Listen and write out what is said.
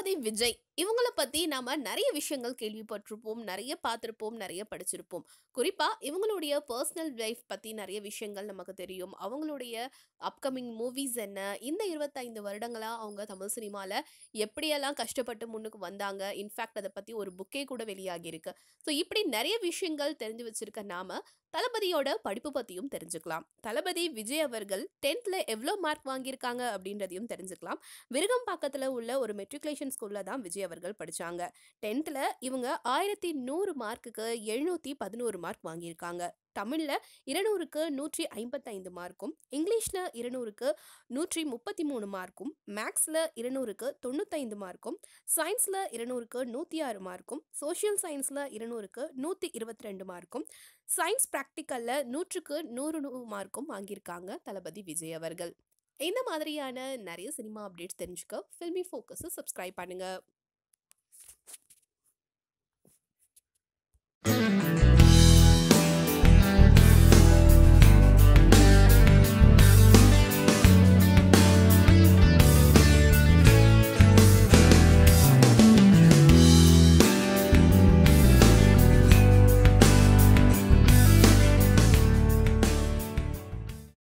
தளபதி விஜய் இவங்கள பத்தி நாம நிறைய விஷயங்கள் கேள்விப்பட்டிருப்போம் நிறைய பார்த்திருப்போம் நிறைய படிச்சிருப்போம் குறிப்பா இவங்களுடைய பர்சனல் லைஃப் பத்தி நிறைய விஷயங்கள் நமக்கு தெரியும் அவங்களுடைய அப்கமிங் மூவிஸ் என்ன இந்த இருபத்தைந்து வருடங்களா அவங்க தமிழ் சினிமால எப்படியெல்லாம் கஷ்டப்பட்டு முன்னுக்கு வந்தாங்க இன்ஃபேக்ட் அதை பத்தி ஒரு புக்கே கூட வெளியாகி இருக்கு ஸோ இப்படி நிறைய விஷயங்கள் தெரிஞ்சு வச்சிருக்க நாம தளபதியோட படிப்பு பத்தியும் தெரிஞ்சுக்கலாம் தளபதி விஜய் அவர்கள் டென்த்ல எவ்வளோ மார்க் வாங்கியிருக்காங்க அப்படின்றதையும் தெரிஞ்சுக்கலாம் விருகம்பாக்கத்தில் உள்ள ஒரு மெட்ரிகுலேஷன் ஸ்கூலில் தான் விஜய் அவர்கள் படித்தாங்க டென்த்தில் இவங்க ஆயிரத்தி நூறு மார்க்குக்கு எழுநூற்றி பதினோரு மார்க் வாங்கியிருக்காங்க தமிழில் இருநூறுக்கு நூற்றி ஐம்பத்தைந்து மார்க்கும் இங்கிலீஷில் இருநூறுக்கு நூற்றி முப்பத்தி மூணு மார்க்கும் மேக்ஸில் இருநூறுக்கு தொண்ணூத்தைந்து மார்க்கும் சயின்ஸில் இருநூறுக்கு நூற்றி ஆறு மார்க்கும் சோஷியல் சயின்ஸில் இருநூறுக்கு நூற்றி இருபத்தி ரெண்டு மார்க்கும் சயின்ஸ் ப்ராக்டிக்கலில் நூற்றுக்கு நூறு நூறு மார்க்கும் வாங்கியிருக்காங்க தளபதி விஜய் அவர்கள் இந்த மாதிரியான நிறைய சினிமா அப்டேட்ஸ் தெரிஞ்சுக்க ஃபில்மி ஃபோக்கஸை சப்ஸ்கிரைப் பண்ணுங்கள்